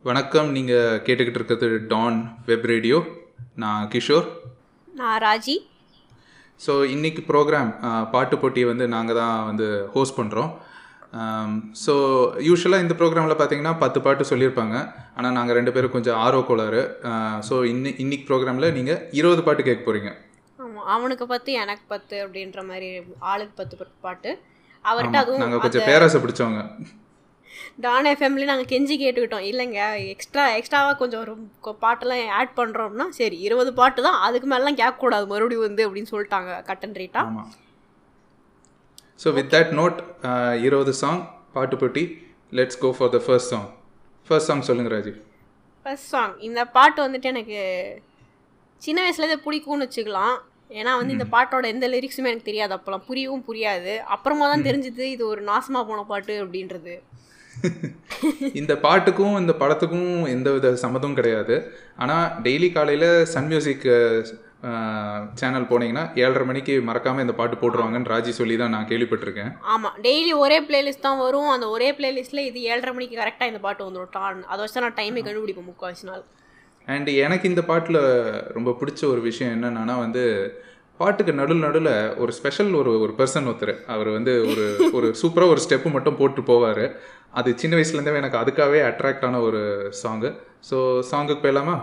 வணக்கம் நீங்கள் கேட்டுக்கிட்டு இருக்கிறது டான் வெப் ரேடியோ நான் கிஷோர் நான் ராஜி ஸோ இன்னைக்கு ப்ரோக்ராம் பாட்டு போட்டியை வந்து நாங்கள் தான் வந்து ஹோஸ்ட் பண்ணுறோம் ஸோ யூஸ்வலாக இந்த ப்ரோக்ராமில் பார்த்தீங்கன்னா பத்து பாட்டு சொல்லியிருப்பாங்க ஆனால் நாங்கள் ரெண்டு பேரும் கொஞ்சம் ஆர்வ கோளாறு ஸோ இன்னி இன்னைக்கு ப்ரோக்ராமில் நீங்கள் இருபது பாட்டு கேட்க போகிறீங்க ஆமாம் அவனுக்கு பத்து எனக்கு பத்து அப்படின்ற மாதிரி ஆளுக்கு பத்து பத்து பாட்டு அவர்கிட்ட அதுவும் நாங்கள் கொஞ்சம் பேராசை பிடிச்சவங்க டான் எஃப்எம்ல நாங்கள் கெஞ்சி கேட்டுக்கிட்டோம் இல்லைங்க எக்ஸ்ட்ரா எக்ஸ்ட்ராவாக கொஞ்சம் ஒரு கொ- பாட்டெல்லாம் ஆட் பண்ணுறோம்னா சரி இருபது பாட்டு தான் அதுக்கு மேலாம் கேட்கக்கூடாது மறுபடியும் வந்து அப்படின்னு சொல்லிட்டாங்க கட்டன் ரேட்டா ஆமாம் ஸோ வித் தட் நோட் இருபது சாங் பாட்டு போட்டி let's go for the first song first song சொல்லுங்கள் ராஜி ஃபர்ஸ்ட் சாங் இந்த பாட்டு வந்துட்டு எனக்கு சின்ன வயசுலேருந்தே பிடிக்கும்னு வச்சுக்கலாம் ஏன்னா வந்து இந்த பாட்டோட எந்த லிரிக்ஸுமே எனக்கு தெரியாது அப்போலாம் புரியவும் புரியாது அப்புறமா தான் தெரிஞ்சுது இது ஒரு நாசமாக போன பாட்டு அப்படின்றது இந்த பாட்டுக்கும் இந்த படத்துக்கும் எந்த வித சம்மதமும் கிடையாது ஆனால் டெய்லி காலையில் சன் மியூசிக் சேனல் போனீங்கன்னா ஏழரை மணிக்கு மறக்காமல் இந்த பாட்டு போட்டுருவாங்கன்னு ராஜி சொல்லி தான் நான் கேள்விப்பட்டிருக்கேன் ஆமாம் டெய்லி ஒரே பிளேலிஸ்ட் தான் வரும் அந்த ஒரே பிளேலிஸ்ட்டில் இது ஏழரை மணிக்கு கரெக்டாக இந்த பாட்டு வந்துடும் டான் அதை வச்சு தான் நான் டைமே கண்டுபிடிப்பேன் முக்கால்வாசி நாள் அண்ட் எனக்கு இந்த பாட்டில் ரொம்ப பிடிச்ச ஒரு விஷயம் என்னன்னா வந்து பாட்டுக்கு நடுவில் நடுவில் ஒரு ஸ்பெஷல் ஒரு ஒரு பர்சன் ஒருத்தர் அவர் வந்து ஒரு ஒரு சூப்பராக ஒரு ஸ்டெப்பு மட்டும் போட்டு போவார் அது சின்ன வயசுலேருந்தே எனக்கு அதுக்காகவே அட்ராக்ட் ஆன ஒரு சாங்கு ஸோ சாங்குக்கு போயிடலாமா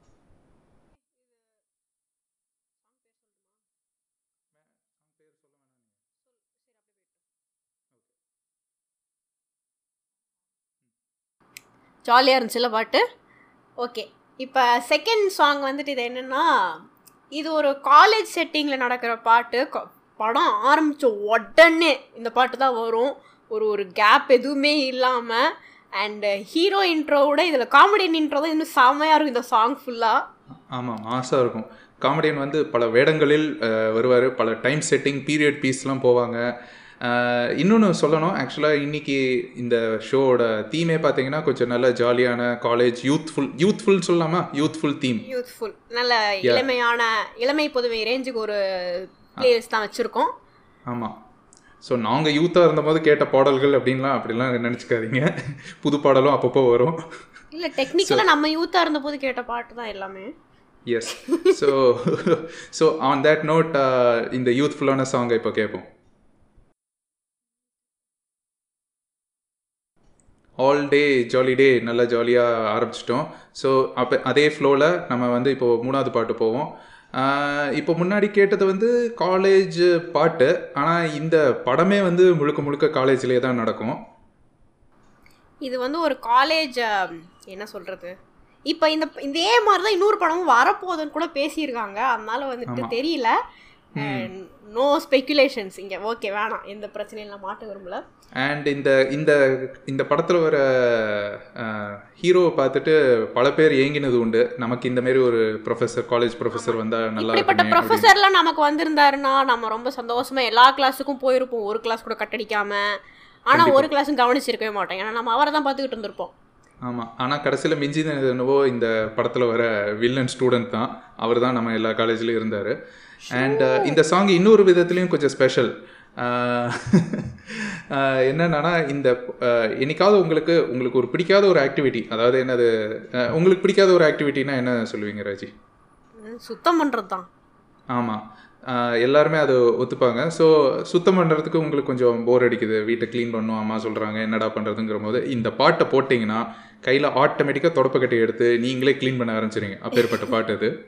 ஜாலியாக இருந்துச்சுல்ல பாட்டு ஓகே இப்போ செகண்ட் சாங் வந்துட்டு இது என்னென்னா இது ஒரு காலேஜ் செட்டிங்கில் நடக்கிற பாட்டு கொ- படம் ஆரம்பித்த உடனே இந்த பாட்டு தான் வரும் ஒரு ஒரு கேப் எதுவுமே இல்லாமல் அண்டு ஹீரோ இன்ட்ரோவோட இதில் காமெடியன் இன்ட்ரோ தான் இன்னும் செம்மையாக இருக்கும் இந்த சாங் ஃபுல்லாக ஆமாம் மாசாக இருக்கும் காமெடியன் வந்து பல வேடங்களில் வருவார் பல டைம் செட்டிங் பீரியட் பீஸ்லாம் போவாங்க இன்னொன்று சொல்லணும் ஆக்சுவலாக இன்னைக்கு இந்த ஷோவோட தீமே பார்த்தீங்கன்னா கொஞ்சம் நல்ல ஜாலியான காலேஜ் யூத்ஃபுல் யூத்ஃபுல் சொல்லலாமா யூத்ஃபுல் தீம் யூத்ஃபுல் நல்ல இளமையான இளமை புதுமை ரேஞ்சுக்கு ஒரு பிளேலிஸ்ட் தான் வச்சுருக்கோம் ஆமாம் ஸோ நாங்கள் யூத்தாக இருந்தபோது கேட்ட பாடல்கள் அப்படின்லாம் அப்படிலாம் நினச்சிக்காதீங்க புது பாடலும் அப்பப்போ வரும் இல்லை டெக்னிக்கலாக நம்ம யூத்தாக இருந்தபோது கேட்ட பாட்டு தான் எல்லாமே yes so so on that note இந்த யூத்ஃபுல்லான சாங்கை இப்போ கேட்போம் ஆல் டே ஜாலி டே நல்லா ஜாலியாக ஆரம்பிச்சிட்டோம் ஸோ அப்போ அதே ஃப்ளோவில் நம்ம வந்து இப்போது மூணாவது பாட்டு போவோம் ஆஹ் இப்போ முன்னாடி கேட்டது வந்து காலேஜ் பாட்டு ஆனால் இந்த படமே வந்து முழுக்க முழுக்க காலேஜ்லேயே தான் நடக்கும் இது வந்து ஒரு காலேஜ் என்ன சொல்கிறது இப்போ இந்த இதே மாதிரி தான் இன்னொரு படமும் வரப்போகுதுன்னு கூட பேசியிருக்காங்க அதனால வந்துட்டு தெரியல நோ ஸ்பெக்குலேஷன்ஸ் இங்கே ஓகே வேணாம் எந்த பிரச்சனையும் நான் மாட்ட விரும்பல அண்ட் இந்த இந்த இந்த படத்தில் வர ஹீரோவை பார்த்துட்டு பல பேர் ஏங்கினது உண்டு நமக்கு இந்த மாதிரி ஒரு ப்ரொஃபஸர் காலேஜ் ப்ரொஃபஸர் வந்தால் நல்லா இப்படிப்பட்ட இருக்குமே அப்படின்னு. ப்ரொஃபஸர்லாம் நமக்கு வந்திருந்தாருன்னா நம்ம ரொம்ப சந்தோஷமா எல்லா கிளாஸுக்கும் போயிருப்போம் ஒரு கிளாஸ் கூட கட்டடிக்காம ஆனால் ஒரு கிளாஸும் கவனிச்சிருக்கவே மாட்டோம் ஏன்னா நம்ம அவரை தான் பார்த்துக்கிட்டு இருந்திருப்போம் ஆமாம் ஆனால் கடைசியில் மிஞ்சினது என்னவோ இந்த படத்தில் வர வில்லன் ஸ்டூடெண்ட் தான் அவர் தான் நம்ம எல்லா காலேஜ்லேயும் இருந்தார் அண்ட் இந்த சாங் இன்னொரு விதத்துலேயும் கொஞ்சம் ஸ்பெஷல் என்னன்னா இந்த அஹ், என்னைக்காவது உங்களுக்கு உங்களுக்கு ஒரு பிடிக்காத ஒரு ஆக்டிவிட்டி அதாவது என்னது அஹ், உங்களுக்கு பிடிக்காத ஒரு ஆக்டிவிட்டினா என்ன சொல்லுவீங்க ராஜி ம், சுத்தம் பண்ணுறது தான் ஆமாம் எல்லாருமே அதை ஒத்துப்பாங்க ஸோ சுத்தம் பண்ணுறதுக்கு உங்களுக்கு கொஞ்சம் போர் அடிக்குது வீட்டை க்ளீன் பண்ணும் அம்மா சொல்கிறாங்க என்னடா பண்ணுறதுங்கிற போது இந்த பாட்டை போட்டிங்கன்னா கையில் ஆட்டோமேட்டிக்காக தொடப்பக்கட்டை எடுத்து நீங்களே க்ளீன் பண்ண ஆரம்பிச்சிருங்க அப்பேற்பட்ட பாட்டு அது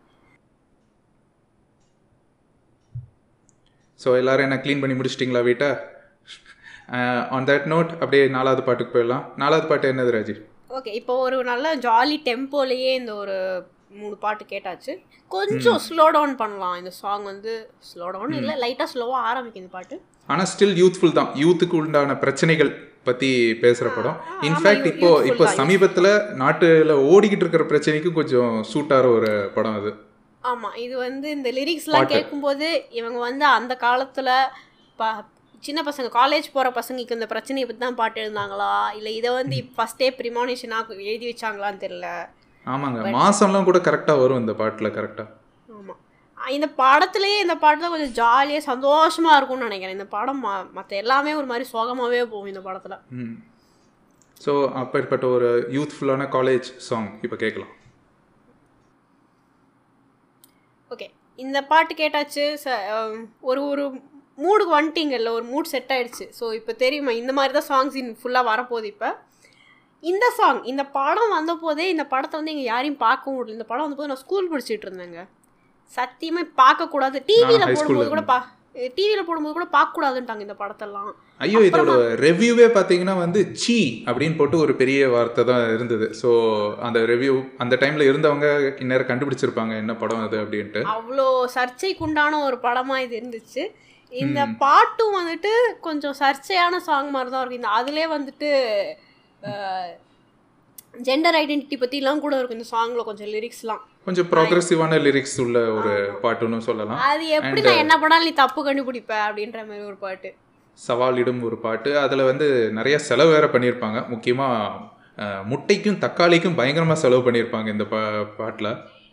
ஸோ எல்லாரும் என்ன க்ளீன் பண்ணி முடிச்சிட்டிங்களா வீட்டை ஆன் தட் நோட் அப்படியே நாலாவது பாட்டுக்கு போயிடலாம் நாலாவது பாட்டு என்னது ராஜி ஓகே இப்போ ஒரு நல்ல ஜாலி டெம்போலயே இந்த ஒரு மூணு பாட்டு கேட்டாச்சு கொஞ்சம் ஸ்லோ டவுன் பண்ணலாம் இந்த சாங் வந்து ஸ்லோ டவுன் இல்லை லைட்டாக ஸ்லோவாக ஆரம்பிக்கும் இந்த பாட்டு ஆனால் ஸ்டில் யூத்ஃபுல் தான் யூத்துக்கு உண்டான பிரச்சனைகள் பற்றி பேசுகிற படம் இன்ஃபேக்ட் இப்போ இப்போ சமீபத்தில் நாட்டில் ஓடிக்கிட்டு இருக்கிற பிரச்சனைக்கும் கொஞ்சம் சூட்டார ஒரு படம் அது ஆமாம் இது வந்து இந்த லிரிக்ஸ்லாம் கேட்கும்போது இவங்க வந்து அந்த காலத்தில் ப சின்ன பசங்க காலேஜ் போகிற பசங்களுக்கு இந்த பிரச்சனையை பற்றி தான் பாட்டு எழுந்தாங்களா இல்லை இதை வந்து ஃபஸ்ட்டே ப்ரிமானிஷனாக எழுதி வச்சாங்களான்னு தெரில ஆமாங்க மாசம்லாம் கூட கரெக்டாக வரும் இந்த பாட்டில் கரெக்டாக ஆமாம் இந்த படத்துலேயே இந்த பாட்டு தான் கொஞ்சம் ஜாலியாக சந்தோஷமாக இருக்கும்னு நினைக்கிறேன் இந்த படம் மற்ற எல்லாமே ஒரு மாதிரி சோகமாகவே போகும் இந்த படத்தில் ம் ஸோ அப்பேற்பட்ட ஒரு யூத்ஃபுல்லான காலேஜ் சாங் இப்போ கேட்கலாம் ஓகே இந்த பாட்டு கேட்டாச்சு ச அம், ஒரு ஒரு மூடுக்கு வந்துட்டீங்கல்ல ஒரு மூட் செட் ஆயிடுச்சு ஸோ இப்போ தெரியுமா இந்த மாதிரி தான் சாங்ஸ் இன் ஃபுல்லாக வரப்போகுது இப்போ இந்த சாங் இந்த படம் வந்த போதே இந்த படத்தை வந்து இங்கே யாரையும் பார்க்க முடியல இந்த படம் வந்தபோது நான் ஸ்கூல் படிச்சுட்டு இருந்தேங்க சத்தியமாக பார்க்கக்கூடாது டிவியில் high school ல போடும்போது கூட பா டிவியில் போடும்போது கூட பார்க்கக்கூடாதுன்ட்டாங்க இந்த படத்தெல்லாம் ஐயோ இதோட ரெவ்யூவே பார்த்தீங்கன்னா வந்து சீ அப்படின்னு போட்டு ஒரு பெரிய வார்த்தை தான் இருந்தது ஸோ அந்த ரெவ்யூ அந்த டைமில் இருந்தவங்க இந்நேரம் கண்டுபிடிச்சிருப்பாங்க என்ன படம் அது அப்படின்ட்டு அவ்வளோ சர்ச்சைக்குண்டான ஒரு படமாக இது இருந்துச்சு இந்த பாட்டும் வந்துட்டு கொஞ்சம் சர்ச்சையான சாங் மாதிரி தான் இருக்கும் இந்த அதிலே வந்துட்டு ஜெண்டர் ஐடென்டிட்டி பற்றிலாம் கூட இருக்கும் இந்த சாங்கில் கொஞ்சம் லிரிக்ஸ்லாம் கொஞ்சம் ப்ராக்ரெசிவான லிரிக்ஸ் உள்ள ஒரு பாட்டுன்னு சொல்லலாம் அது எப்படி நான் என்ன பண்ணாலும் நீ தப்பு கண்டுபிடிப்ப அப்படின்ற மாதிரி ஒரு பாட்டு சவாலிடும் ஒரு பாட்டு அதில் வந்து நிறைய செலவு வேற பண்ணியிருப்பாங்க முக்கியமாக முட்டைக்கும் தக்காளிக்கும் பயங்கரமாக செலவு பண்ணியிருப்பாங்க இந்த பா பாட்டில்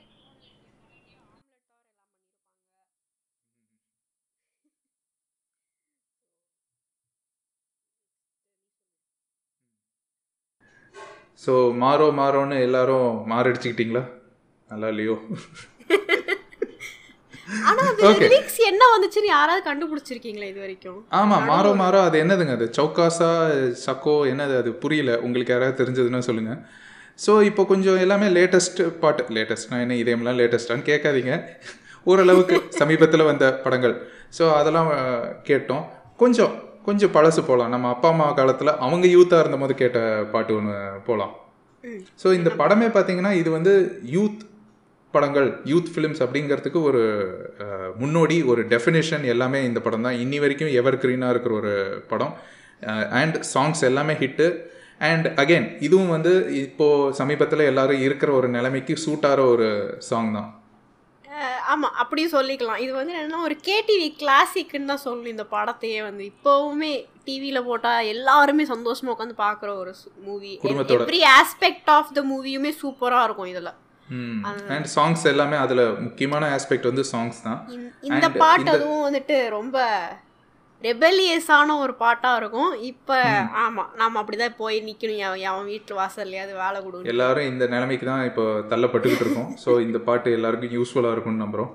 ஸோ மாறோ மாறோன்னு எல்லாரும் மாரடிச்சுக்கிட்டீங்களா நல்லா இல்லையோ ஆனா அது Okay. லிரிக்ஸ் என்ன வந்துச்சுன்னு யாராவது கண்டுபிடிச்சிருக்கீங்களா இது வரைக்கும் ஆமாம் மாறோ மாறோ அது என்னதுங்க அது சௌக்காசா சக்கோ என்னது அது புரியல உங்களுக்கு யாராவது தெரிஞ்சதுன்னா சொல்லுங்கள் ஸோ இப்போ கொஞ்சம் எல்லாமே லேட்டஸ்ட் பாட்டு லேட்டஸ்ட்னா என்ன இதயம்லாம் லேட்டஸ்டான்னு கேட்காதீங்க ஓரளவுக்கு சமீபத்தில் வந்த படங்கள் ஸோ அதெல்லாம் அஹ், கேட்டோம் கொஞ்சம் கொஞ்சம் பழசு போகலாம் நம்ம அப்பா அம்மா காலத்தில் அவங்க யூத்தாக இருந்தபோது கேட்ட பாட்டு ஒன்று போகலாம் ம். ஸோ இந்த படமே பார்த்தீங்கன்னா இது வந்து யூத் படங்கள் யூத் ஃபிலிம்ஸ் அப்படிங்கிறதுக்கு ஒரு அஹ், முன்னோடி ஒரு டெஃபினேஷன் எல்லாமே இந்த படம் தான் இன்னி வரைக்கும் எவர் கிரீனாக இருக்கிற ஒரு படம் அண்ட் சாங்ஸ் எல்லாமே ஹிட்டு அண்ட் அகைன் இதுவும் வந்து இப்போது சமீபத்தில் எல்லாரும் இருக்கிற ஒரு நிலைமைக்கு சூட் ஆகிற ஒரு சாங் தான் அஹ் ஆமா அப்படியும் சொல்லிக்கலாம் இது வந்து என்னன்னா ஒரு கேடிவி கிளாசிக்னு தான் சொல்லணும் இந்த படத்தையே வந்து இப்போவுமே டிவியில் போட்டால் எல்லாருமே சந்தோஷமா உட்காந்து பார்க்குற ஒரு மூவி குடும்பத்தோட. எவ்ரி ஆஸ்பெக்ட் ஆஃப் த மூவியுமே சூப்பராக இருக்கும் இதில் அண்ட் சாங்ஸ் எல்லாமே அதில் முக்கியமான ஆஸ்பெக்ட் வந்து சாங்ஸ் தான் இந்த And பாட்டு இந்த- அதுவும் வந்துட்டு ரொம்ப ரெபெலியஸான ஒரு பாட்டாக இருக்கும் இப்போ ஆமாம் நாம் அப்படிதான் போய் நிற்கணும் அவன் அவன் வீட்டில் வாசல்லையாவது வேலை கொடுக்கணும் எல்லாரும் இந்த நிலைமைக்கு தான் இப்போ தள்ளப்பட்டுக்கிட்டு இருக்கோம் ஸோ இந்த பாட்டு எல்லாருக்கும் யூஸ்ஃபுல்லாக இருக்கும்னு நம்புகிறோம்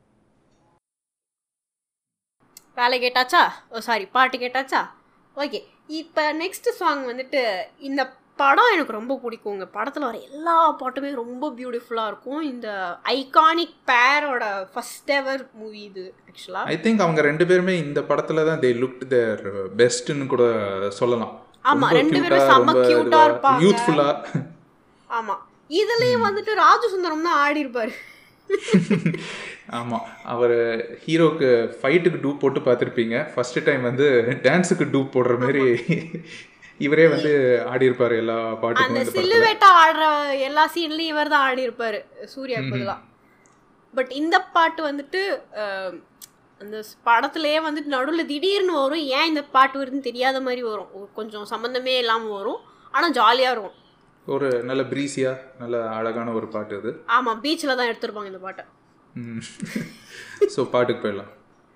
வேலை கேட்டாச்சா ஓ சாரி பாட்டு கேட்டாச்சா ஓகே இப்போ நெக்ஸ்ட் சாங் வந்துட்டு இந்த படம் எனக்கு ரொம்ப பிடிக்குங்க படத்தில் வர எல்லா பாட்டுமே ரொம்ப பியூட்டிஃபுல்லாக இருக்கும் இந்த ஐகானிக் பேரோட ஃபஸ்ட் எவர் மூவி இது ஆக்சுவலாக ஐ திங்க் அவங்க ரெண்டு பேருமே இந்த படத்துல தான் தே லுக் தேர் பெஸ்ட்னு கூட சொல்லலாம் ஆமா, ரெண்டு பேரும் செம்ம cute ஆ இருப்பாங்க. யூத்ஃபுல்லா ஆமாம் இதுலேயும் வந்துட்டு ராஜு சுந்தரம் தான் ஆடி இருப்பாரு ஆமா அவர் ஹீரோக்கு ஃபைட்டுக்கு டூப் போட்டு பார்த்துருப்பீங்க ஃபர்ஸ்ட் டைம் வந்து டான்ஸுக்கு டூப் போடுற மாதிரி இவரே வந்து ஆடி இருப்பாரு எல்லா பாட்டுக்கும் அந்த இந்த படத்துல சிலுவேட்டா ஆடுற எல்லா சீன்லையும் இவர் தான் ஆடி இருப்பாரு சூர்யாவுக்கு பதிலா பட் இந்த பாட்டு வந்துட்டு அஹ், அந்த ஸ்- படத்துலயே வந்துட்டு நடுவில் திடீர்னு வரும் ஏன் இந்த பாட்டு வருதுன்னு தெரியாத மாதிரி வரும் ஒரு கொஞ்சம் சம்மந்தமே இல்லாமல் வரும் ஆனால் ஜாலியாக இருக்கும் ஒரு நல்ல பிரீசியா நல்ல அழகான ஒரு பாட்டு இது ஆமாம் பீச்சில் தான் எடுத்திருப்பாங்க இந்த பாட்டை ஸோ பாட்டுக்கு போயிடலாம்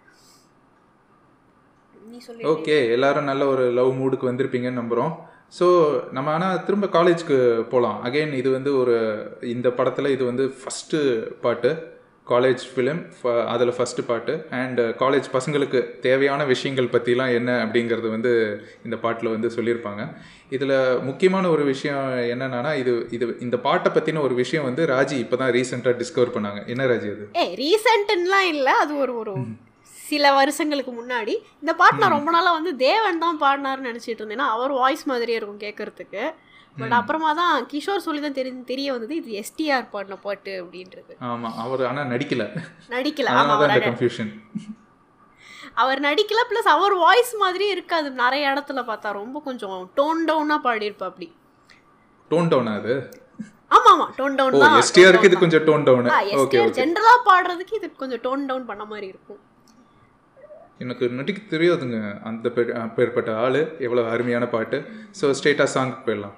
நீ சொல்லி ஓகே எல்லாரும் நல்ல ஒரு லவ் மூடுக்கு வந்திருப்பீங்கன்னு நம்புகிறோம் ஸோ நம்ம ஆனால் திரும்ப காலேஜ்க்கு போகலாம் அகைன் இது வந்து ஒரு இந்த படத்தில் இது வந்து ஃபஸ்ட்டு பாட்டு காலேஜ் ஃபிலிம் அதில் ஃபஸ்ட்டு பாட்டு அண்ட் காலேஜ் பசங்களுக்கு தேவையான விஷயங்கள் பற்றிலாம் என்ன அப்படிங்கிறது வந்து இந்த பாட்டில் வந்து சொல்லியிருப்பாங்க இதில் முக்கியமான ஒரு விஷயம் என்னென்னா இது இது இந்த பாட்டை பற்றின ஒரு விஷயம் வந்து ராஜி இப்போ தான் ரீசெண்டாக டிஸ்கவர் பண்ணாங்க என்ன ராஜி அது ஏ ரீசெண்ட்லாம் இல்லை அது ஒரு ஒரு சில வருஷங்களுக்கு முன்னாடி இந்த பாட்டு நான் ரொம்ப நாளாக வந்து தேவன் தான் பாடினாருன்னு நினச்சிட்டு இருந்தேன் ஏன்னா அவர் வாய்ஸ் மாதிரியே இருக்கும் கேட்கறதுக்கு பட் அப்புறமா தான் கிஷோர் சொல்லி தான் தெரி தெரிய வந்தது இது எஸ்டிஆர் பாடின பாட்டு அப்படின்றது ஆமாம் அவர் ஆனால் நடிக்கலை நடிக்கல அதனால ஆமா தான் இந்த அவர் கன்ஃபியூஷன் அவர் நடிக்கல ப்ளஸ் அவர் வாய்ஸ் மாதிரியே இருக்காது நிறைய இடத்துல பார்த்தா ரொம்ப கொஞ்சம் டோன் டவுனாக பாடியிருப்பா அப்படி டோன் டவுன் அது ஆமா ஆமா டோன் ஓ டவுன் தான் எஸ்டிஆருக்கு இது கொஞ்சம் tone down okay STR okay ஜென்ரலாக பாடுறதுக்கு இது கொஞ்சம் டோன் டவுன் பண்ண மாதிரி இருக்கும் எனக்கு நடிக்க தெரியாதுங்க அந்த பேர் பேர்பட்ட ஆள் எவ்வளோ அருமையான பாட்டு ஸோ ஸ்ட்ரெயிட்டாக சாங்க்கு போயிடலாம்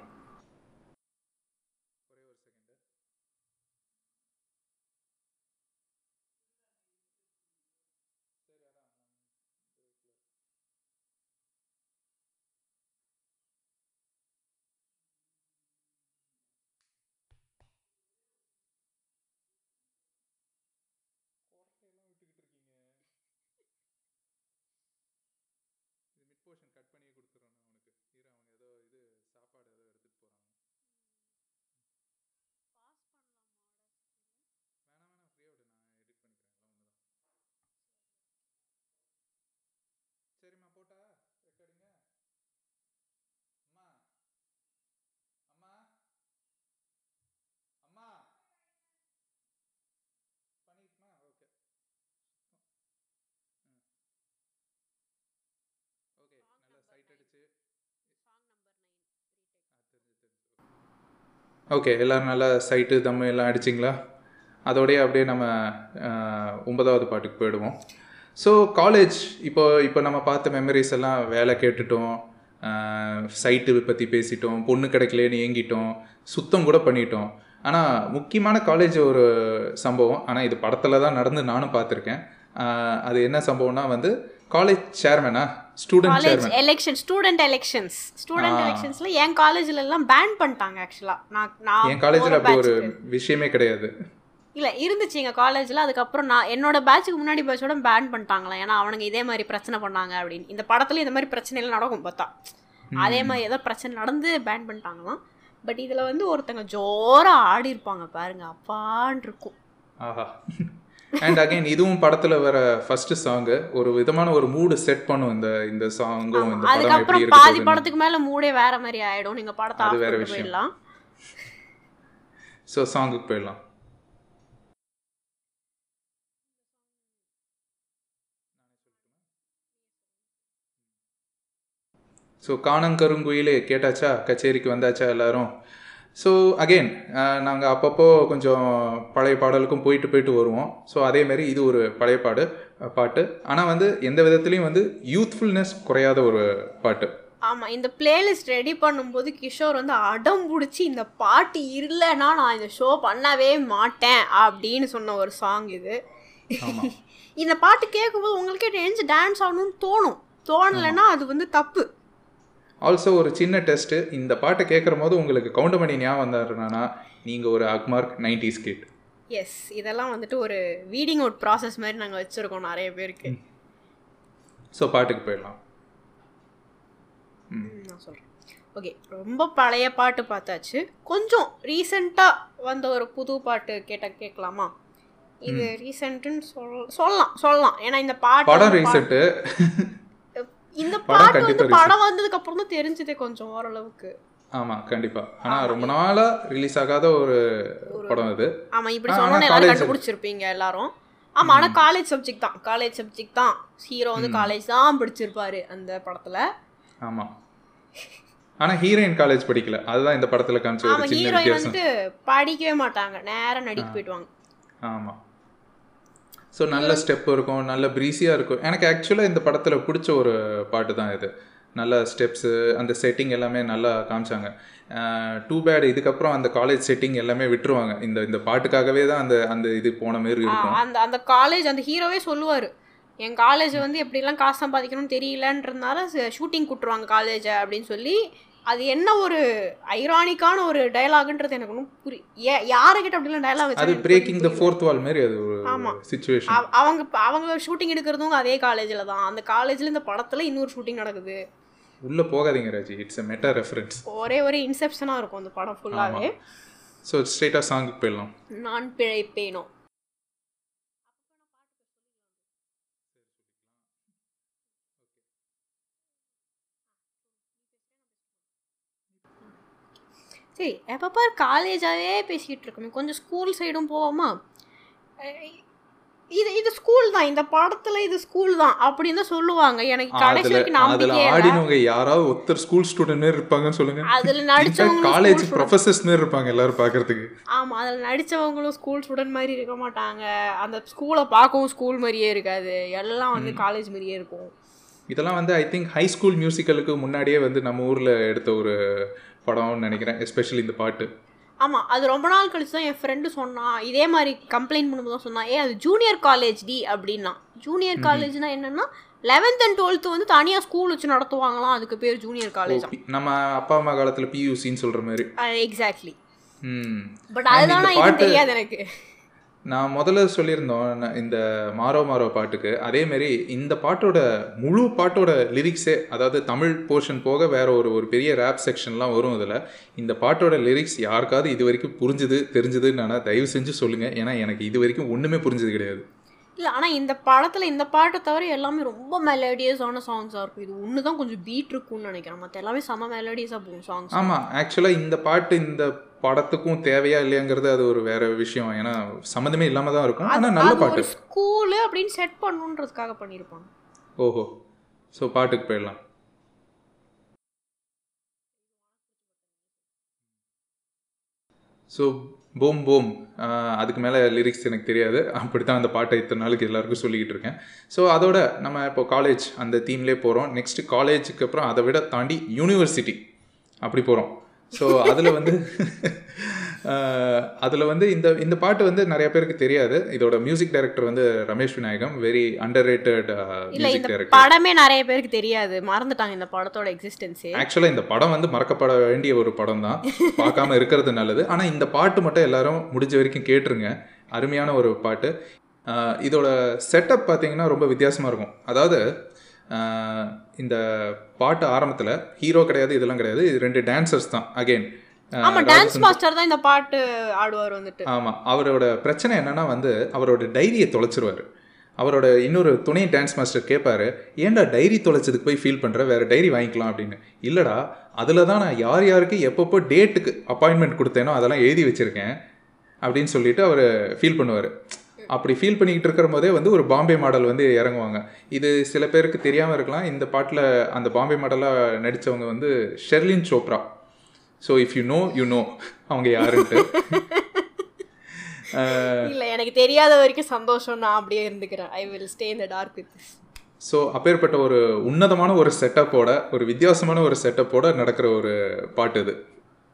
ஓகே எல்லோரும் நல்லா சைட்டு தம்மு எல்லாம் அடிச்சிங்களா அதோடய அப்படியே நம்ம அஹ், ஒன்பதாவது பாட்டுக்கு போயிடுவோம் ஸோ காலேஜ் இப்போ இப்போ நம்ம பார்த்த மெமரிஸ் எல்லாம் வேலை கேட்டுட்டோம் சைட்டு பற்றி பேசிட்டோம் பொண்ணு கிடைக்கலேன்னு ஏங்கிட்டோம் சுத்தம் கூட பண்ணிட்டோம் ஆனால் முக்கியமான காலேஜ் ஒரு சம்பவம் ஆனால் இது படத்தில் தான் நடந்து நானும் பார்த்துருக்கேன் அஹ், அது என்ன சம்பவம்னா வந்து காலேஜ் சேர்மனா student college chairman election student elections student எலெக்ஷன்ஸ்ல என் காலேஜ்ல எல்லாம் பேன் பண்ணிட்டாங்க ஆக்சுவலா நான் நான் என் காலேஜில் போற அப்படி ஒரு batch-க்கு. விஷயமே கிடையாது இல்ல இருந்துச்சு எங்க காலேஜ்ல அதுக்கப்புறம் நான் என்னோட பேட்சுக்கு முன்னாடி பேட்சோட பேன் பண்ணிட்டாங்களாம் ஏன்னா அவனுங்க இதே மாதிரி பிரச்சனை பண்ணாங்க அப்படின்னு இந்த படத்துல இந்த மாதிரி பிரச்சனை எல்லாம் நடக்கும் பார்த்தா அதே மாதிரி ஏதோ பிரச்சனை நடந்து பேன் பண்ணிட்டாங்களாம் பட் இதுல வந்து ஒருத்தங்க ஜோரா ஆடி இருப்பாங்க பாருங்க அப்பான் இருக்கும் ஆஹா அண்ட் அகைன் இதுவும் படத்துல வர ஃபர்ஸ்ட் சாங் ஒரு விதமான ஒரு மூடு செட் பண்ணும் இந்த இந்த சாங்கும் இந்த படம் எப்படி அதுக்கப்புறம் இருக்கு பாதி படத்துக்கு மேல மூடே வேற மாதிரி ஆயிடும் நீங்க படத்தை அது ஆஃப் வேற பண்ணிட்டு விஷயம். போயிடலாம் ஸோ சாங்குக்கு போயிடலாம் ஸோ காணங்கருங்குயிலே கேட்டாச்சா கச்சேரிக்கு வந்தாச்சா எல்லாரும் ஸோ அகெயின் நாங்கள் அப்பப்போ கொஞ்சம் பழைய பாடலுக்கும் போயிட்டு போயிட்டு வருவோம் ஸோ அதேமாரி இது ஒரு பழைய பாடு அஹ், பாட்டு ஆனால் வந்து எந்த விதத்துலையும் வந்து யூத்ஃபுல்னஸ் குறையாத ஒரு பாட்டு ஆமா இந்த பிளேலிஸ்ட் ரெடி பண்ணும்போது கிஷோர் வந்து அடம் பிடிச்சி இந்த பாட்டு இல்லைன்னா நான் இந்த ஷோ பண்ணவே மாட்டேன் அப்படின்னு சொன்ன ஒரு சாங் இது ஆமாம் இந்த பாட்டு கேட்கும்போது உங்களுக்கே எழுந்து டான்ஸ் ஆகணும்னு தோணும் தோணலைன்னா அது வந்து தப்பு ஆல்சோ ஒரு சின்ன டெஸ்ட்டு இந்த பாட்டை கேட்குற போது உங்களுக்கு கவுண்டமணி ஞாபகம் வந்தாருனா நீங்கள் ஒரு அக்மார்க் நைன்டிஸ் கிட் எஸ் இதெல்லாம் வந்துட்டு ஒரு வீடிங் அவுட் ப்ராசஸ் மாதிரி நாங்கள் வச்சுருக்கோம் நிறைய பேருக்கு ஸோ பாட்டுக்கு போயிடலாம் ம், நான் சொல்கிறேன் ஓகே ரொம்ப பழைய பாட்டு பார்த்தாச்சு கொஞ்சம் ரீசெண்டாக வந்த ஒரு புது பாட்டு கேட்ட கேட்கலாமா இது ரீசெண்ட்டுன்னு சொல் சொல்லலாம் சொல்லலாம் ஏன்னா இந்த பாட்டு படம் வந்து பா- ரீசெட்டு இந்த படம் பாட்டு கண்டிப்பா வந்து படம் வந்ததுக்கு அப்புறம் தான் தெரிஞ்சதே கொஞ்சம் ஓரளவுக்கு ஆமாம் கண்டிப்பாக ஆனால் ரொம்ப நாளாக ரிலீஸ் ஆகாத ஒரு படம் இது ஆமா இப்படி ஆ, ஆனா சொன்னோன்னு எல்லாரும் college- கண்டுபிடிச்சிருப்பீங்க எல்லாரும் ஆமா ஆனா காலேஜ் சப்ஜெக்ட் தான் காலேஜ் சப்ஜெக்ட் தான் ஹீரோ வந்து காலேஜ் தான் படிச்சிருப்பாரு அந்த படத்துல ஆமாம் ஆனால் ஹீரோயின் காலேஜ் படிக்கல அதுதான் இந்த படத்தில் காமிச்ச ஆமா ஒரு சின்ன ஹீரோயின் வித்தியாசம் வந்துட்டு படிக்கவே மாட்டாங்க நேரா நடிக்க போயிடுவாங்க ஆமாம் ஸோ நல்ல ஸ்டெப் இருக்கும் நல்ல ப்ரீஸியாக இருக்கும் எனக்கு ஆக்சுவலாக இந்த படத்தில் பிடிச்ச ஒரு பாட்டு தான் இது நல்ல ஸ்டெப்ஸு அந்த செட்டிங் எல்லாமே நல்லா காமிச்சாங்க டூ பேட் இதுக்கப்புறம் அந்த காலேஜ் செட்டிங் எல்லாமே விட்டுருவாங்க இந்த இந்த பாட்டுக்காகவே தான் அந்த அந்த இது போன மாரி இருக்கும் அந்த அந்த காலேஜ் அந்த ஹீரோவே சொல்லுவாரு என் காலேஜ் வந்து எப்படிலாம் காசு சம்பாதிக்கணும்னு தெரியலன்றதுனால ஷூட்டிங் கூட்டுருவாங்க காலேஜை அப்படின்னு சொல்லி அது என்ன ஒரு ஐரானிக்கான ஒரு டயலாக்ன்றது எனக்கு ஒன்றும் புரி ஏ யாருக்கிட்ட அப்படிலாம் டயலாக் அது பிரேக்கிங் த ஃபோர்த் வால் மாரி அது ஒரு ஆமா. சுச்சுவேஷன் அவ- அவங்க அவங்க ஷூட்டிங் எடுக்கிறதும் அதே காலேஜில் தான் அந்த காலேஜில் இந்த படத்தில் இன்னொரு ஷூட்டிங் நடக்குது உள்ளே போகாதீங்க Raji it's a meta reference ஒரே ஒரு இன்செப்ஷனாக இருக்கும் அந்த படம் ஃபுல்லாகவே ஸோ ஸ்ட்ரெயிட்டாக சாங்குக்கு போயிடலாம் நான் பிழைப்பேனோ சரி எப்போ பார் காலேஜாவே பேசிக்கிட்டு இருக்கோமே கொஞ்சம் ஸ்கூல் சைடும் போவோமா அஹ் இது இது ஸ்கூல் தான் இந்த படத்துல இது ஸ்கூல் தான் அப்படின்னு தான் சொல்லுவாங்க எனக்கு கடைசி அதுல வரைக்கும் அதுல நம்பிக்கையே இல்லை ஆடினவங்க யாராவது ஒருத்தர் ஸ்கூல் ஸ்டூடெண்ட் மாரி இருப்பாங்கன்னு சொல்லுங்க அதுல நடிச்சவங்களும் காலேஜ் school student- ப்ரொஃபசர்ஸ் மாரி இருப்பாங்க எல்லாரும் பார்க்கறதுக்கு ஆமா அதில் நடிச்சவங்களும் ஸ்கூல் ஸ்டூடெண்ட் மாதிரி இருக்க மாட்டாங்க அந்த ஸ்கூலை பார்க்கவும் ஸ்கூல் மாதிரியே இருக்காது எல்லாம் வந்து காலேஜ் மாதிரியே இருக்கும் இதெல்லாம் வந்து ஐ திங்க் ஹை ஸ்கூல் மியூசிக்கலுக்கு முன்னாடியே வந்து நம்ம ஊர்ல எடுத்த ஒரு படம்னு நினைக்கிறேன் எஸ்பெஷலி இந்த பாட்டு ஆமா அது ரொம்ப நாள் கழிச்சு தான் என் ஃப்ரெண்டு சொன்னான் இதே மாதிரி கம்ப்ளைண்ட் பண்ணும்போது தான் சொன்னான் ஏ அது ஜூனியர் காலேஜ் டி அப்படின்னா ஜூனியர் காலேஜ்னா என்னன்னா லெவன்த் அண்ட் டுவெல்த் வந்து தனியாக ஸ்கூல் வச்சு நடத்துவாங்களாம் அதுக்கு பேர் ஜூனியர் காலேஜ் நம்ம அப்பா அம்மா காலத்துல பியூசின்னு சொல்ற மாதிரி எக்ஸாக்ட்லி ம் பட் And இந்த அதுதான் இது பாட்டு- தெரியாது எனக்கு நான் முதல்ல சொல்லியிருந்தோம் நான் இந்த மாரோ மாரோ பாட்டுக்கு அதே மாதிரி இந்த பாட்டோட முழு பாட்டோட லிரிக்ஸே அதாவது தமிழ் போர்ஷன் போக வேற ஒரு ஒரு பெரிய ரேப் செக்ஷன்லாம் வரும் இதில் இந்த பாட்டோட லிரிக்ஸ் யாருக்காவது இது வரைக்கும் புரிஞ்சுது தெரிஞ்சுதுன்னு நான் தயவு செஞ்சு சொல்லுங்கள் ஏன்னா எனக்கு இது வரைக்கும் ஒன்றுமே புரிஞ்சது கிடையாது இல்லை ஆனால் இந்த படத்தில் இந்த பாட்டை தவிர எல்லாமே ரொம்ப மெலடியஸான சாங்ஸாக இருக்கும் இது ஒன்று தான் கொஞ்சம் பீட் இருக்கும்னு நினைக்கிறேன் மற்ற எல்லாமே செம மெலடியஸாக போகும் சாங்ஸ் ஆமாம் ஆக்சுவலாக இந்த பாட்டு இந்த படத்துக்கும் தேவையா இல்லையாங்கிறது அது ஒரு வேற விஷயம் ஏன்னா சம்மந்தமே இல்லாமல் தான் இருக்கும் ஆனால் நல்ல அது பாட்டு ஒரு ஸ்கூலு அப்படின்னு செட் பண்ணுன்றதுக்காக பண்ணியிருப்பாங்க ஓஹோ ஸோ பாட்டுக்கு போயிடலாம் ஸோ பூம் பூம் அதுக்கு மேலே லிரிக்ஸ் எனக்கு தெரியாது அப்படி தான் அந்த பாட்டை இத்தனை நாளுக்கு எல்லாருக்கும் சொல்லிக்கிட்டு இருக்கேன் ஸோ அதோட நம்ம இப்போ காலேஜ் அந்த தீம்லேயே போகிறோம் நெக்ஸ்ட்டு காலேஜுக்கு அப்புறம் அதை விட தாண்டி யூனிவர்சிட்டி அப்படி போகிறோம் ஸோ அதில் வந்து அதில் வந்து இந்த இந்த பாட்டு வந்து நிறைய பேருக்கு தெரியாது இதோட மியூசிக் டைரக்டர் வந்து Ramesh Vinayakam very under rated இல்ல மியூசிக் இந்த டைரக்டர் படமே நிறைய பேருக்கு தெரியாது மறந்துட்டாங்க இந்த படத்தோட எக்ஸிஸ்டன்ஸே ஆக்சுவலாக இந்த படம் வந்து மறக்கப்பட வேண்டிய ஒரு படம் தான் பார்க்காம இருக்கிறது நல்லது ஆனால் இந்த பாட்டு மட்டும் எல்லாரும் முடிஞ்ச வரைக்கும் கேட்டுருங்க அருமையான ஒரு பாட்டு ஆஹ் இதோட செட்டப் பார்த்தீங்கன்னா ரொம்ப வித்தியாசமாக இருக்கும் அதாவது ஆஹ் இந்த பாட்டு ஆரம்பத்தில் ஹீரோ கிடையாது இதெல்லாம் கிடையாது இது ரெண்டு டான்சர்ஸ் தான் அகெயின் ஆமா டான்ஸ் மாஸ்டர் தான் இந்த பாட்டு ஆடுவார் வந்துட்டு ஆமாம் அவரோட பிரச்சனை என்னன்னா வந்து அவரோட டைரியை தொலைச்சிருவாரு அவரோட இன்னொரு துணை டான்ஸ் மாஸ்டர் கேட்பாரு ஏன்டா டைரி தொலைச்சதுக்கு போய் ஃபீல் பண்ணுற வேற டைரி வாங்கிக்கலாம் அப்படின்னு இல்லைடா அதில் தான் நான் யார் யாருக்கு எப்பப்போ டேட்டுக்கு அப்பாயின்மெண்ட் கொடுத்தேனோ அதெல்லாம் எழுதி வச்சுருக்கேன் அப்படின்னு சொல்லிட்டு அவர் ஃபீல் பண்ணுவார் அப்படி ஃபீல் பண்ணிக்கிட்டு இருக்கிற போதே வந்து ஒரு பாம்பே மாடல் வந்து இறங்குவாங்க இது சில பேருக்கு தெரியாமல் இருக்கலாம் இந்த பாட்டில் அந்த பாம்பே மாடலாக நடித்தவங்க வந்து Sherlyn Chopra so if you know you know அவங்க யாருன்ட்டு இல்ல எனக்கு தெரியாத வரைக்கும் சந்தோஷம் நான் அப்படியே இருந்துக்கிறேன் I will stay in the dark with so அப்பேற்பட்ட ஒரு உன்னதமான ஒரு செட்டப்போட ஒரு வித்தியாசமான ஒரு செட்டப்போட நடக்கிற ஒரு பாட்டு இது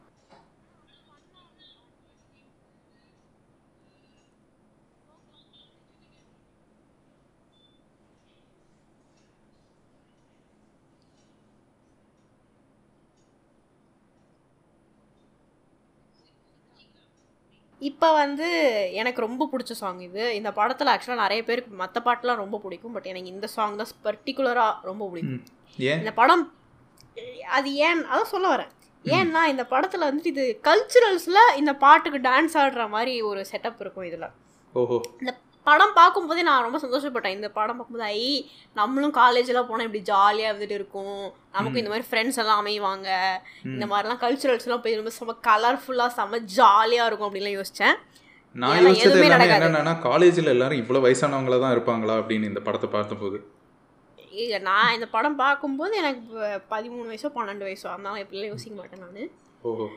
இப்போ வந்து எனக்கு ரொம்ப பிடிச்ச சாங் இது இந்த படத்தில் ஆக்சுவலாக நிறைய பேருக்கு மற்ற பாட்டுலாம் ரொம்ப பிடிக்கும் பட் எனக்கு இந்த சாங் தான் பர்டிகுலராக ரொம்ப பிடிக்கும் ம். ஏன் இந்த படம் அது ஏன் அதான் சொல்ல வரேன் ஏன்னா இந்த படத்தில் வந்துட்டு இது கல்ச்சுரல்ஸில் இந்த பாட்டுக்கு டான்ஸ் ஆடுற மாதிரி ஒரு செட்டப் இருக்கும் இதில் ஓஹோ இந்த படம் பார்க்கும்போதே நான் ரொம்ப சந்தோஷப்பட்டேன் இந்த படம் பார்க்கும்போது ஐ நம்மளும் காலேஜெலாம் போனால் இப்படி ஜாலியாக இருந்துட்டு இருக்கும் நமக்கு இந்த மாதிரி ஃப்ரெண்ட்ஸ் எல்லாம் அமைவாங்க இந்த மாதிரிலாம் கல்ச்சுரல்ஸ்லாம் போய் ரொம்ப செம்ம கலர்ஃபுல்லாக செம்ம ஜாலியாக இருக்கும் அப்படின்லாம் யோசித்தேன் நான் ஏன்னா யோசிச்சது எதுவுமே எல்லாமே நடக்காது. என்னன்னா காலேஜில் எல்லாரும் இவ்வளோ வயசானவங்கள தான் இருப்பாங்களா அப்படின்னு இந்த படத்தை பார்த்தபோது இல்லை நான் இந்த படம் பார்க்கும்போது எனக்கு ப- பதிமூணு வயசோ பன்னெண்டு வயசோ அதனால இப்படிலாம் யோசிக்க மாட்டேன் நான் ஓஹோ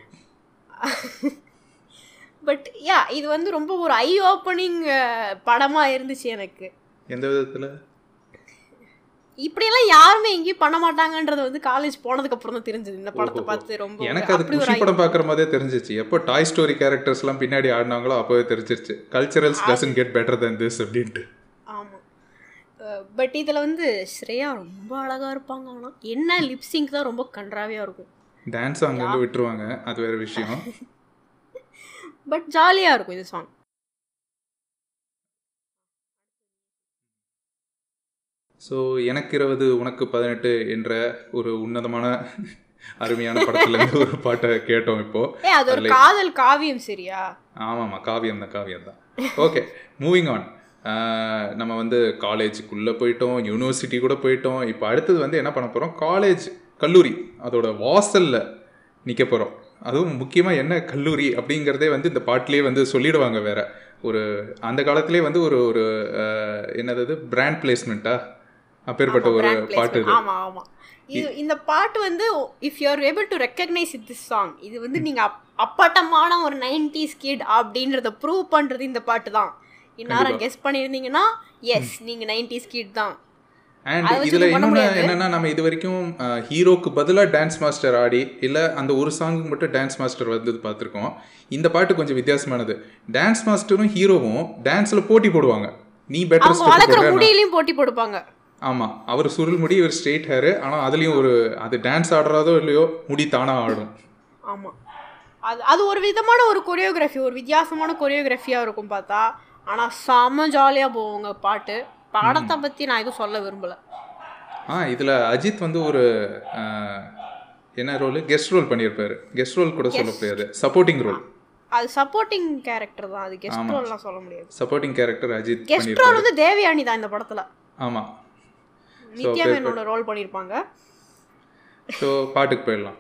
பட் யா இது வந்து ரொம்ப ஒரு ஐ ஓப்பனிங் படமாக இருந்துச்சு எனக்கு எந்த விதத்தில் இப்படியெல்லாம் யாருமே எங்கேயும் பண்ண மாட்டாங்கன்றது வந்து காலேஜ் போனதுக்கு அப்புறம் தான் தெரிஞ்சது இந்த படத்தை ஓஹோ. பார்த்து ரொம்ப எனக்கு அது அப்படி ஒரு குஷி eye- படம் பார்க்குற மாதிரியே தெரிஞ்சிச்சு எப்போ டாய் ஸ்டோரி கேரக்டர்ஸ்லாம் பின்னாடி ஆடினாங்களோ அப்போவே தெரிஞ்சிருச்சு culturals doesn't get better than this அப்படின்ட்டு ஆமாம் பட் இதில் வந்து ஸ்ரேயா ரொம்ப அழகாக இருப்பாங்க ஆனால் என்ன லிப்ஸிங்க் தான் ரொம்ப கன்றாவியாக இருக்கும் டான்ஸ் அங்கங்கே விட்டுருவாங்க அது வேற விஷயம் பட் ஜாலியாக இருக்கும் இது சாங் ஸோ எனக்கு இருபது உனக்கு பதினெட்டு என்ற ஒரு உன்னதமான அருமையான படத்துலேருந்து ஒரு பாட்டை கேட்டோம் இப்போ ஏ அது ஒரு அதுல- காதல் காவியம் சரியா ஆமாம்மா காவியம் தான் காவியம் தான் ஓகே மூவிங் ஆன் நம்ம வந்து காலேஜுக்குள்ளே போயிட்டோம் யூனிவர்சிட்டி கூட போயிட்டோம் இப்போ அடுத்தது வந்து என்ன பண்ண போகிறோம் காலேஜ் கல்லூரி அதோட வாசலில் நிற்க போகிறோம் அதுவும் முக்கியமாக என்ன கல்லூரி அப்படிங்கிறதே வந்து இந்த பாட்டிலே வந்து சொல்லிடுவாங்க வேற ஒரு அந்த காலத்திலே வந்து ஒரு ஒரு அஹ், என்னது பிராண்ட் பிளேஸ்மெண்ட்டா அப்பேற்பட்ட ஆமா, ஒரு brand பாட்டு placement. இது ஆமா ஆமா இது இந்த பாட்டு வந்து if you are able to recognise it this song இது வந்து நீங்க அப்- அப்பட்டமான ஒரு நைன்டிஸ் கிட் அப்படின்றத ப்ரூவ் பண்றது இந்த பாட்டு தான் இந்நேரம் கண்டிப்பா. கெஸ் பண்ணியிருந்தீங்கன்னா எஸ் நீங்க நைன்டிஸ் கிட் தான் அண்ட் அதை வச்சு இதில் இது பண்ண இன்னொன்று முடியாது. என்னன்னா நம்ம இது வரைக்கும் ஹீரோக்கு பதிலாக டான்ஸ் மாஸ்டர் ஆடி இல்லை அந்த ஒரு சாங்குக்கு மட்டும் டான்ஸ் மாஸ்டர் வந்தது பார்த்துருக்கோம் இந்த பாட்டு கொஞ்சம் வித்தியாசமானது டான்ஸ் மாஸ்டரும் ஹீரோவும் டான்ஸில் போட்டி போடுவாங்க நீ பெட்டர் அவங்க ஸ்டெப் வளர்க்குற போடுற முடியிலையும் போட்டி போடுப்பாங்க ஆமாம் அவர் சுருள் முடி இவர் ஸ்ட்ரெயிட் ஹேரு ஆனால் அதுலேயும் ஒரு அது டான்ஸ் ஆடுறதோ இல்லையோ முடி தானாக ஆடும் ஆமா அது அது ஒரு விதமான ஒரு கொரியோகிராஃபி ஒரு வித்தியாசமான கொரியோகிராஃபியாக இருக்கும் பார்த்தா ஆனால் செம்ம ஜாலியாக போவோங்க பாட்டு படத்தை பற்றி நான் எதுவும் சொல்ல விரும்பல ஆ இதில் அஜித் வந்து ஒரு ஆஹ், என்ன ரோல் கெஸ்ட் ரோல் பண்ணியிருப்பாரு கெஸ்ட் ரோல் கூட சொல்ல முடியாது சப்போர்ட்டிங் ரோல் அது சப்போர்ட்டிங் கேரக்டர் தான் அது கெஸ்ட் ஆமா. ரோல்லாம் சொல்ல முடியாது supporting character Ajith guest role பண்ணியிருப்பாரு வந்து தேவயானி தான் இந்த படத்துல ஆமாம் நித்யா அப்ப- மேனோட ரோல் பண்ணியிருப்பாங்க ஸோ பாட்டுக்கு போயிடலாம்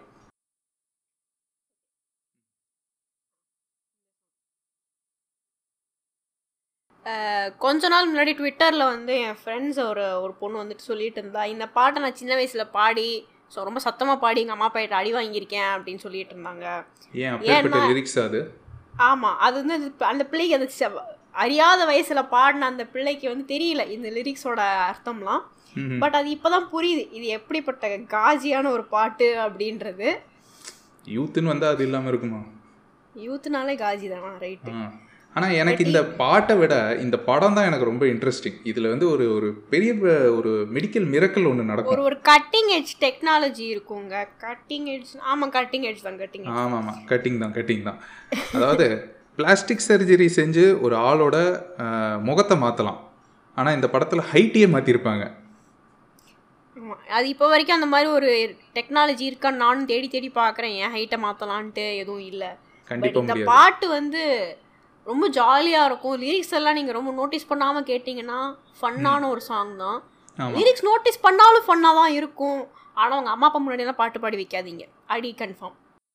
அஹ் கொஞ்ச நாள் முன்னாடி ட்விட்டரில் வந்து என் ஃப்ரெண்ட்ஸ் ஒரு ஒரு பொண்ணு வந்துட்டு சொல்லிட்டு இருந்தா இந்த பாட்டை நான் சின்ன வயசில் பாடி ஸோ ரொம்ப சத்தமாக பாடி எங்கள் அம்மா அப்பாட்ட அடி வாங்கியிருக்கேன் அப்படின்னு சொல்லிட்டு இருந்தாங்க ஏன் அப்பேற்பட்ட ஏன்னா- லிரிக்ஸ் அது ஆமாம் அது வந்து அது ப- அந்த பிள்ளைக்கு அது செ- அறியாத வயசில் பாடின அந்த பிள்ளைக்கு வந்து தெரியல இந்த லிரிக்ஸோட அர்த்தம்லாம் ம்ஹும். பட் அது இப்போதான் புரியுது இது எப்படிப்பட்ட காஜியான ஒரு பாட்டு அப்படின்றது யூத்துன்னு வந்தால் அது இல்லாமல் இருக்குமா யூத்துனாலே காஜி தானா ரைட்டு ஆ. ஆனா எனக்கு இந்த பாட்டை விட இந்த படம் தான் எனக்கு ரொம்ப இன்ட்ரெஸ்டிங் இதுல வந்து ஒரு ஒரு பெரிய ப- ஒரு மெடிக்கல் மிரக்கல் ஒன்று நடக்கும் ஒரு ஒரு கட்டிங் எட்ஜ் டெக்னாலஜி இருக்குங்க கட்டிங் எட்ஜ் ஆமாம் கட்டிங் எட்ஜ் தான் கட்டிங் எட்ஜ் ஆமாம் ஆமாம் கட்டிங் தான் கட்டிங் தான் அதாவது பிளாஸ்டிக் சர்ஜரி செஞ்சு ஒரு ஆளோட ஆ, முகத்தை மாற்றலாம் ஆனால் இந்த படத்தில் ஹைட்டியே மாற்றிருப்பாங்க ஆமாம் அது இப்போ வரைக்கும் அந்த மாதிரி ஒரு டெக்னாலஜி இருக்கான்னு நானும் தேடி தேடி பார்க்குறேன் என் ஹைட்டை மாற்றலான்ட்டு எதுவும் இல்லை பட் கண்டிப்பாக இந்த முடியாது பாட்டு வந்து ரொம்ப ஜாலியாக இருக்கும் லிரிக்ஸ் எல்லாம் நீங்கள் ரொம்ப நோட்டீஸ் பண்ணாமல் கேட்டிங்கன்னா ஃபன்னான ஒரு சாங் தான் ஆமாம் லிரிக்ஸ் நோட்டீஸ் பண்ணாலும் ஃபன்னாக தான் இருக்கும் ஆனால் உங்கள் அம்மா அப்பா முன்னாடியெல்லாம் பாட்டு பாடி வைக்காதீங்க அடி கன்ஃபார்ம்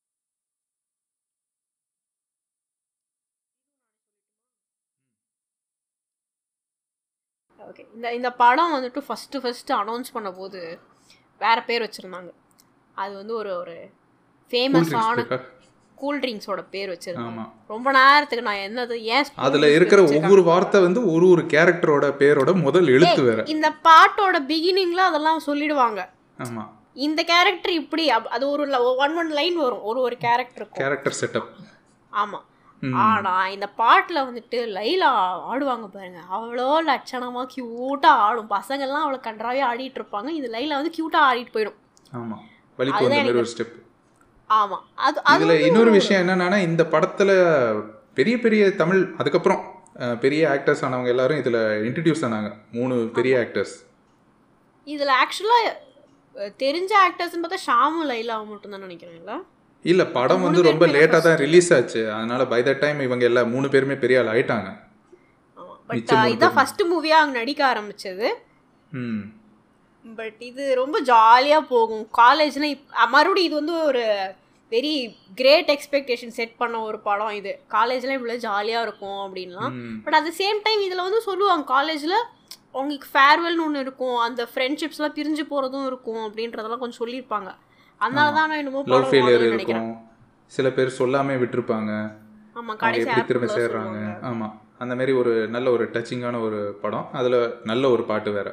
ஓகே இந்த இந்த படம் வந்துட்டு ஃபஸ்ட்டு ஃபஸ்ட்டு அனௌன்ஸ் பண்ண போது வேற பேர் வச்சுருந்தாங்க அது வந்து ஒரு ஒரு ஃபேமஸான கூல் ட்ரிங்க்ஸோட பேர் வச்சிருந்தாங்க ஆமாம் ரொம்ப நேரத்துக்கு நான் என்னது ஏன் spoon அதில் drinks இருக்கிற வச்சிருக்காங்க? ஒவ்வொரு வார்த்தை வந்து ஒரு ஒரு கேரக்டரோட பேரோட முதல் எழுத்து வேற இந்த பாட்டோட பிகினிங்ல அதெல்லாம் சொல்லிடுவாங்க ஆமாம் இந்த கேரக்டர் இப்படி அப்- அது ஒரு ஒன் ஒன் லைன் வரும் ஒரு ஒரு கேரக்டருக்கும் கேரக்டர் செட்டப் ஆமா ஆனா இந்த பாட்டுல வந்துட்டு லைலா ஆடுவாங்க பாருங்க அவ்வளோ லட்சணமா கியூட்டா ஆடும் பசங்கள்லாம் அவ்வளோ கன்றாவே ஆடிட்டு இருப்பாங்க இந்த லைலா வந்து கியூட்டா ஆடிட்டு போயிடும் ஆமாம் வலிக்கு வந்த மாதிரி ஒரு ஸ்டெப் ஆமா அது அது இதுல இன்னொரு விஷயம் என்னன்னா இந்த படத்துல பெரிய பெரிய தமிழ் அதுக்கப்புறம் அஹ், பெரிய ஆக்டர்ஸ் ஆனவங்க எல்லாரும் இதுல இன்ட்ரடியூஸ் ஆனாங்க மூணு பெரிய ஆக்டர்ஸ் இதுல ஆக்சுவலா தெரிஞ்ச ஆக்டர்ஸ்னு பார்த்தா ஷாமு லைலாவும் மட்டும் தான் நினைக்கிறேன்ல இல்ல படம் வந்து மூணு ரொம்ப பேருமே லேட்டா தான் ரிலீஸ் ஆச்சு அதனால பை த டைம் இவங்க எல்லாம் மூணு பேருமே பெரிய ஆள் ஆயிட்டாங்க பட் மிச்சம் மூணு இதான் பேர். ஃபர்ஸ்ட் மூவியா அவங்க நடிக்க ஆரம்பிச்சது ம் பட் இது ரொம்ப ஜாலியாக போகும் காலேஜ்ல இப் அ, மறுபடியும் இது வந்து ஒரு வெரி கிரேட் எக்ஸ்பெக்டேஷன் செட் பண்ண ஒரு படம் இது காலேஜில் இவ்வளோ ஜாலியாக இருக்கும் அப்படின்லாம் ம். But at the same time இதில் வந்து சொல்லுவாங்க காலேஜில் உங்களுக்கு ஃபேர்வெல்னு ஒன்று இருக்கும் அந்த ஃப்ரெண்ட்ஷிப்ஸ்லாம் பிரிஞ்சு போகிறதும் இருக்கும் அப்படின்றதெல்லாம் கொஞ்சம் சொல்லியிருப்பாங்க அதனால தான் நான் என்னமோ லவ் படம் ஃபெயிலியர் வாங்கணும்னு இருக்கும் நினைக்கிறேன் சில பேர் சொல்லாம விட்டுருப்பாங்க ஆமாம் அவங்க கடைசி எப்படி திரும்ப ஆப்ல சேர்றாங்க சொல்லுவாங்க ஆமா அந்த மாதிரி ஒரு நல்ல ஒரு டச்சிங்கான ஒரு படம் அதுல நல்ல ஒரு பாட்டு வேற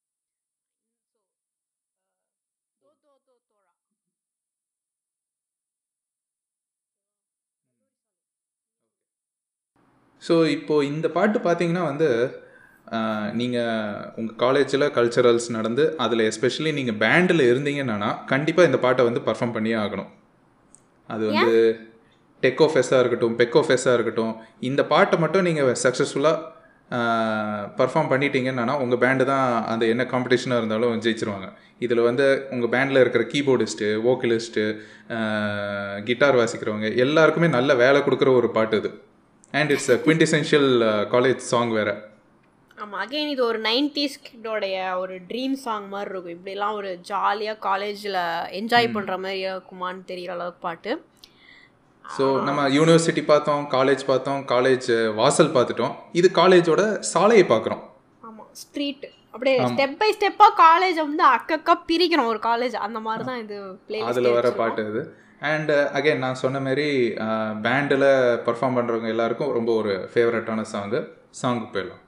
ஸோ இப்போ இந்த பாட்டு பார்த்தீங்கன்னா வந்து நீங்கள் உங்கள் காலேஜில் கல்ச்சரல்ஸ் நடந்து அதில் எஸ்பெஷலி நீங்கள் பேண்டில் இருந்தீங்கன்னா கண்டிப்பாக இந்த பாட்டை வந்து பர்ஃபார்ம் பண்ணியே ஆகணும் அது வந்து டெக்கோ ஃபெஸ்ஸாக இருக்கட்டும் பெக்கோ ஃபெஸ்ஸாக இருக்கட்டும் இந்த பாட்டை மட்டும் நீங்கள் சக்ஸஸ்ஃபுல்லாக பர்ஃபார்ம் பண்ணிட்டீங்கன்னா உங்கள் பேண்டு தான் அந்த என்ன காம்படிஷனாக இருந்தாலும் ஜெயிச்சிருவாங்க இதில் வந்து உங்கள் பேண்டில் இருக்கிற கீபோர்டிஸ்ட்டு வோக்கலிஸ்ட்டு கிட்டார் வாசிக்கிறவங்க எல்லாருக்குமே நல்ல வேலை கொடுக்குற ஒரு பாட்டு இது and it's quintessential college song வேறு ஆமாம் அகைன் இது ஒரு நைன்டிஸ் கிட்டோடைய ஒரு ட்ரீம் சாங் மாதிரி இருக்கும் இப்படிலாம் ஒரு ஜாலியாக காலேஜில் என்ஜாய் பண்ணுற மாதிரி இருக்குமான்னு தெரியற அளவுக்கு பாட்டு ஸோ நம்ம யூனிவர்சிட்டி பார்த்தோம் காலேஜ் பார்த்தோம் காலேஜ் வாசல் பார்த்துட்டோம் இது காலேஜோட சாலையை பார்க்குறோம் ஆமாம் ஸ்ட்ரீட் அப்படியே ஸ்டெப் பை ஸ்டெப்பாக காலேஜ் வந்து அக்கக்கா பிரிக்கிறோம் ஒரு காலேஜ் அந்த மாதிரி தான் இது பிளே அதில் வர பாட்டு இது அண்ட் அகைன் நான் சொன்ன மாதிரி பேண்டில் பர்ஃபார்ம் பண்ணுறவங்க எல்லாருக்கும் ரொம்ப ஒரு ஃபேவரட்டான சாங்கு சாங்குக்கு போயிடலாம்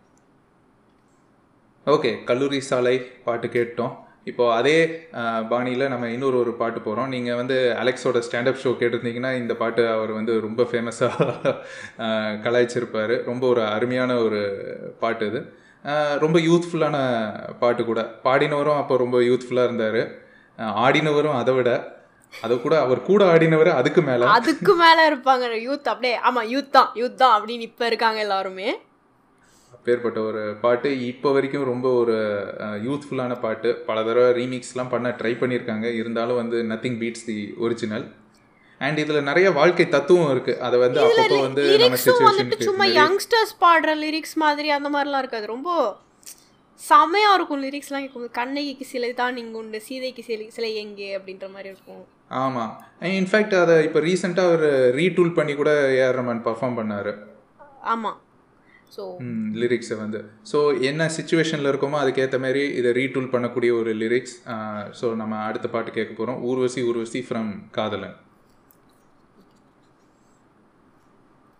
ஓகே கல்லூரி சாலை பாட்டு கேட்டோம் இப்போ அதே பாணியில் நம்ம இன்னொரு ஒரு பாட்டு போகிறோம் நீங்கள் வந்து அலெக்ஸோட ஸ்டாண்டப் ஷோ கேட்டிருந்தீங்கன்னா இந்த பாட்டு அவர் வந்து ரொம்ப ஃபேமஸாக கலாய்ச்சிருப்பார் ரொம்ப ஒரு அருமையான ஒரு பாட்டு இது அஹ், ரொம்ப யூத்ஃபுல்லான பாட்டு கூட பாடினவரும் அப்போ ரொம்ப யூத்ஃபுல்லாக இருந்தார் ஆடினவரும் அதை விட அதை கூட அவர் கூட ஆடினவர் அதுக்கு மேலே அதுக்கு மேலே இருப்பாங்க யூத் அப்படியே ஆமாம் யூத் தான் யூத் தான் அப்படின்னு இப்போ இருக்காங்க எல்லாருமே அப்பேற்பட்ட ஒரு பாட்டு இப்போ வரைக்கும் ரொம்ப ஒரு யூத்ஃபுல்லான பாட்டு பல தடவை ரீமிக்ஸ்லாம் பண்ண ட்ரை பண்ணியிருக்காங்க இருந்தாலும் வந்து nothing beats the original and இதில் நிறைய வாழ்க்கை தத்துவம் இருக்குது அதை வந்து அப்பப்போ வந்து நம்ம லிரிக்ஸும் வந்துட்டு சும்மா சுச்சுவேஷனுக்கு யங்ஸ்டர்ஸ் பாடுற லிரிக்ஸ் மாதிரி அந்த மாதிரிலாம் இருக்காது ரொம்ப செமையாக இருக்கும் லிரிக்ஸ்லாம் கேட்கும் கண்ணகிக்கு சிலை தான் இங்கே உண்டு சீதைக்கு சிலை சிலை எங்கே அப்படின்ற மாதிரி இருக்கும் ஆமாம் இன்ஃபேக்ட் அதை இப்போ ரீசெண்டாக அவர் ரீடூல் பண்ணி கூட ஏஆர் ரமன் பர்ஃபார்ம் பண்ணார் ஆமாம் ஸோ லிரிக்ஸை வந்து ஸோ என்ன சுச்சுவேஷனில் இருக்கோமோ அதுக்கேற்ற மாதிரி இதை ரீடூல் பண்ணக்கூடிய ஒரு லிரிக்ஸ் ஸோ நம்ம அடுத்த பாட்டு கேட்க போகிறோம் Urvashi Urvashi from Kadhalan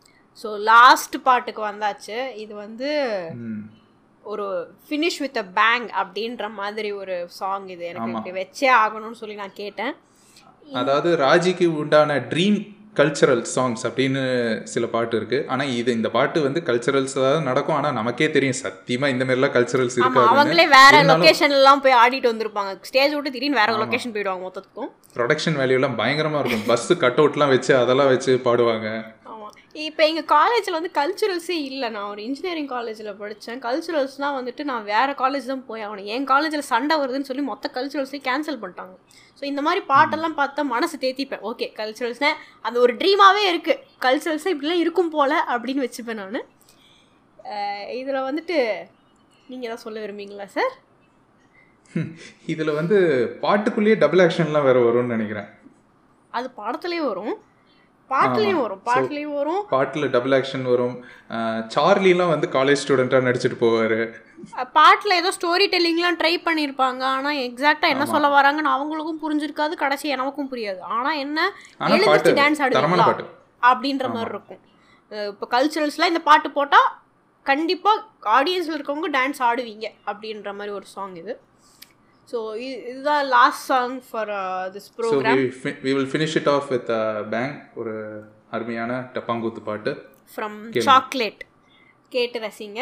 so last பாட்டுக்கு வந்தாச்சு இது வந்து ம் ஒரு ஃபினிஷ் வித் அ பேங் அப்படின்ற மாதிரி ஒரு சாங் இது எனக்கு இப்படி வச்சே ஆகணும்னு சொல்லி நான் கேட்டேன் அதாவது ராஜிக்கு உண்டான ட்ரீம் கல்ச்சரல் சாங்ஸ் அப்படின்னு சில பாட்டு இருக்கு ஆனா இது இந்த பாட்டு வந்து கல்ச்சரல்ஸ் தான் நடக்கும் ஆனா நமக்கே தெரியும் சத்தியமா இந்த மாதிரிலாம் கல்ச்சரல்ஸ் ஆமா இருக்காது அவங்களே வேற லொகேஷன் எல்லாம் போய் ஆடிட்டு வந்திருப்பாங்க ஸ்டேஜ் விட்டு திடீர்னு வேற லொகேஷன் போயிடுவாங்க மொத்தத்துக்கும் ப்ரொடக்ஷன் வேல்யூலாம் பயங்கரமா இருக்கும் பஸ் கட் அவுட்லாம் வச்சு அதெல்லாம் வச்சு பாடுவாங்க ஆமா இப்போ எங்கள் காலேஜில் வந்து கல்ச்சுரல்ஸே இல்லை நான் ஒரு இன்ஜினியரிங் காலேஜில் படித்தேன் கல்ச்சுரல்ஸ்னால் வந்துட்டு நான் வேறு காலேஜ் தான் போய் ஆகணும் என் காலேஜில் சண்டை வருதுன்னு சொல்லி மொத்த கல்ச்சுரல்ஸையும் கேன்சல் பண்ணிட்டாங்க ஸோ இந்த மாதிரி பாட்டெல்லாம் பார்த்தா மனசு தேத்திப்பேன் ஓகே கல்ச்சுரல்ஸ்னால் அது ஒரு ட்ரீமாகவே இருக்குது கல்ச்சுரல்ஸாக இப்படிலாம் இருக்கும் போல் அப்படின்னு வச்சுப்பேன் நான் இதில் வந்துட்டு நீங்கள் ஏதாவது சொல்ல விரும்புறீங்களா சார் இதுல வந்து பாட்டுக்குள்ளேயே டபுள் ஆக்ஷன்லாம் வேற வரும்னு நினைக்கிறேன் அது படத்துலேயும் வரும் பாட்டுலேயும் வரும் பாட்டுலேயும் வரும் பாட்டுல டபுள் ஆக்ஷன் வரும் அஹ் சார்லிலாம் வந்து காலேஜ் ஸ்டூடெண்டா நடிச்சிட்டு போவாரு பாட்டில் ஏதோ ஸ்டோரி டெல்லிங்லாம் ட்ரை பண்ணியிருப்பாங்க ஆனால் எக்ஸாக்டாக என்ன சொல்ல வராங்கன்னு அவங்களுக்கும் புரிஞ்சிருக்காது கடைசி எனக்கும் புரியாது ஆனால் என்ன ஆனா எழுந்திரிச்சு பாட்டு டான்ஸ் தரமான ஆடுவீங்களா பாட்டு அப்படின்ற மாதிரி இருக்கும் இப்போ கல்ச்சுரல்ஸில் இந்த பாட்டு போட்டால் கண்டிப்பாக ஆடியன்ஸில் இருக்கவங்க டான்ஸ் ஆடுவீங்க அப்படின்ற மாதிரி ஒரு சாங் இது ஸோ இதுதான் last song for this so program we will finish it off with bang ஒரு அருமையான டப்பாங்கூத்து பாட்டு ஃப்ரம் சாக்லேட் கேட்டு ரசிங்க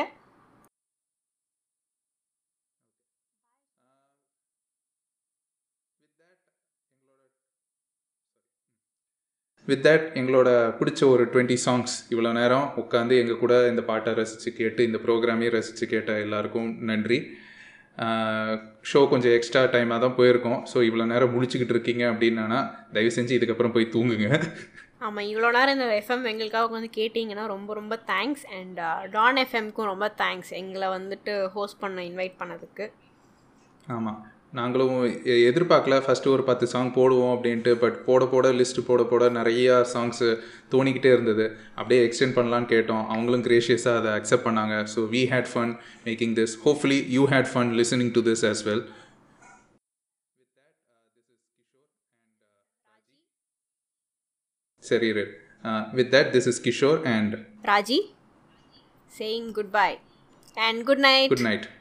வித் தட் எங்களோட பிடிச்ச ஒரு டுவெண்ட்டி சாங்ஸ் இவ்வளோ நேரம் உட்காந்து எங்கள் கூட இந்த பாட்டை ரசித்து கேட்டு இந்த ப்ரோக்ராமையும் ரசித்து கேட்ட எல்லாருக்கும் நன்றி ஷோ கொஞ்சம் எக்ஸ்ட்ரா டைமாக தான் போயிருக்கோம் ஸோ இவ்வளோ நேரம் முடிச்சுக்கிட்டு இருக்கீங்க அப்படின்னா தயவு செஞ்சு இதுக்கப்புறம் போய் தூங்குங்க ஆமாம் இவ்வளோ நேரம் இந்த எஃப்எம் எங்களுக்காக வந்து கேட்டிங்கன்னா ரொம்ப ரொம்ப தேங்க்ஸ் அண்ட் டான் எஃப்எம்க்கும் ரொம்ப தேங்க்ஸ் எங்களை வந்துட்டு ஹோஸ்ட் பண்ண இன்வைட் பண்ணதுக்கு ஆமாம் நாங்களும் எ- எதிர்பார்க்கல ஃபஸ்ட்டு ஒரு பத்து சாங் போடுவோம் அப்படின்ட்டு பட் போட போட லிஸ்ட்டு போட போட நிறையா சாங்ஸு தோணிக்கிட்டே இருந்தது அப்படியே எக்ஸ்டெண்ட் பண்ணலான்னு கேட்டோம் அவங்களும் கிரேஷியஸாக அதை அக்செப்ட் பண்ணாங்க so we had fun making this hopefully you had fun listening to this as well சரி with that this is Kishore and Raji saying goodbye and good night good night